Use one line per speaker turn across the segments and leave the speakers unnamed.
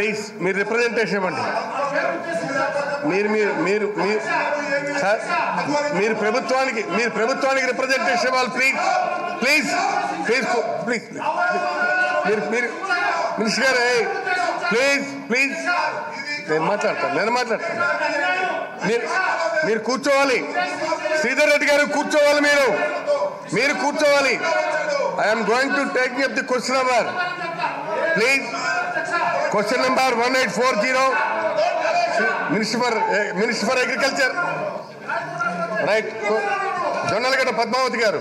Please మీరు representation ఇవ్వండి మీరు మీరు మీరు మీరు సార్ మీరు ప్రభుత్వానికి మీరు ప్రభుత్వానికి రిప్రజెంటేషన్ ఇవ్వాలి ప్లీజ్ ప్లీజ్ ప్లీజ్ ప్లీజ్ మీరు మీరు మినిస్టర్ గారు ప్లీజ్ ప్లీజ్ నేను మాట్లాడతాను నేను మాట్లాడతాను మీరు మీరు కూర్చోవాలి శ్రీధర్ రెడ్డి గారు కూర్చోవాలి మీరు మీరు కూర్చోవాలి I'm going to taking up the question number please question number one eight four zero minister for minister for agriculture right Jonnalagadda Padmavathi గారు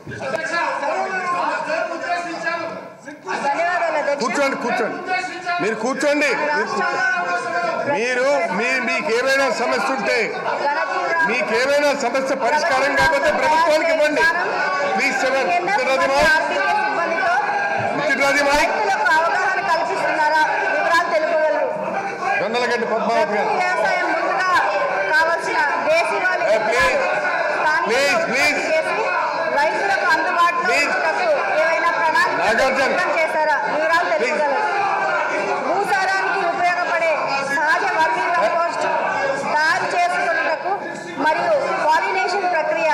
ధన్యవాదాలు అధ్యక్ష.
కూర్చోండి కూర్చోండి మీరు కూర్చోండి మీరు మీ మీకు ఏమైనా సమస్య ఉంటే
ఘనజీవన
మీకేమైనా సమస్య పరిష్కారం కాకపోతే ప్రభుత్వానికి ఇవ్వండి ప్లీజ్ సెవెన్
కేంద్ర
మైక్
ఆర్థిక సిబ్బందితో
విత్డ్రాది మైక్
రైతులకు అవగాహన కల్పిస్తున్నారా వివరాలు తెలుపగలరు
జొన్నలగడ్డ పద్మావతి గారు
వ్యవసాయం ముందుగా కావాల్సిన దేశీవాళీ
Eh, please.
స్థానికంగా
Please, please.
ఉత్పత్తి చేసి రైతులకు అందుబాటులో
Please.
ఉంచుటకు ఏవైనా ప్రణాళికలు
నాగార్జున.
సిద్ధం చేశారా వివరాలు తెలుపగలరు భూసారానికి ఉపయోగపడే సహజ వర్మీ కంపోస్ట్ తయారు చేసుకున్నటకు మరియు పాలినేషన్ ప్రక్రియ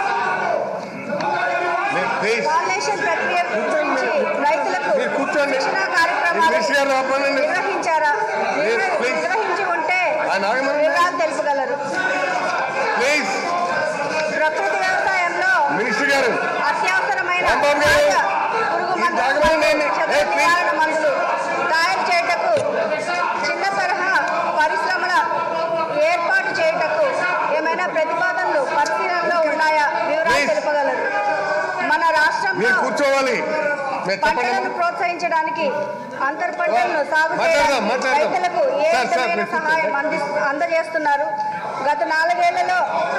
ప్లీజ్
పాలినేషన్ ప్రక్రియ గురించి రైతులకు
మీరు కూర్చోండి.
శిక్షణ కార్యక్రమాలు
మినిస్టర్ గారు ఆపండి.
నిర్వహించారా
Please, please.
నిర్వహించి ఉంటే
ఆయన ఆగమనండి.
వివరాలు తెలుపగలరు
ప్లీజ్
ప్రకృతి వ్యవసాయంలో
మినిస్టర్ గారు
అత్యవసరమైన
రాంబాబు గారు,
సహజ పురుగు
ఈ
మందులు
తాగమనండి.
క్షత
ఏ, please.
నివారణ మందులు తయారు చేయటకు చిన్న తరహా పరిశ్రమల ఏర్పాటు చేయటకు ఏమైనా ప్రతిపాదనలు పరిశీలనలో ఉన్నాయా వివరాలు
Please.
తెలుపగలరు మన
మీరు
రాష్ట్రంలో
కూర్చోవాలి మీరు చెప్పండి
పంటలను ప్రోత్సహించడానికి అంతర్ పంటలను సాగు
మాట్లాడదాం,
చేయడానికి
మాట్లాడదాం.
రైతులకు ఏ
సార్, సార్,
విధమైన
మీరు
సహాయం
కూర్చోండి.
అంది అందజేస్తున్నారు గత నాలుగేళ్లలో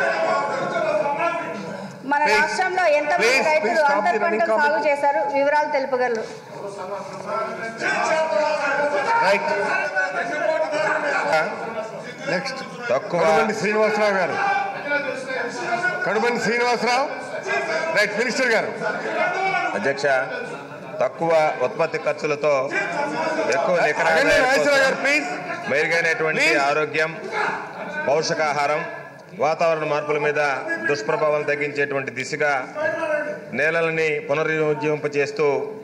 మన
Please.
రాష్ట్రంలో ఎంతమంది
Please,
రైతులు
please stop
అంతర్
the running
పంటలు సాగు
comment.
చేశారు వివరాలు తెలుపగలరు
రైట్ నెక్స్ట్
తక్కువ
కడుబండి శ్రీనివాసరావు గారు కడుబండి శ్రీనివాసరావు రైట్ మినిస్టర్ గారు
అధ్యక్ష తక్కువ ఉత్పత్తి ఖర్చులతో ఎక్కువ నికర
అగండి
ఆదాయం
నాగేశ్వరరావు గారు
కోసం
ప్లీజ్
మెరుగైనటువంటి
Please.
ఆరోగ్యం పౌషకాహారం వాతావరణ మార్పుల మీద దుష్ప్రభావం తగ్గించేటువంటి దిశగా నేలలని పునరుజ్జీవింపచేస్తూ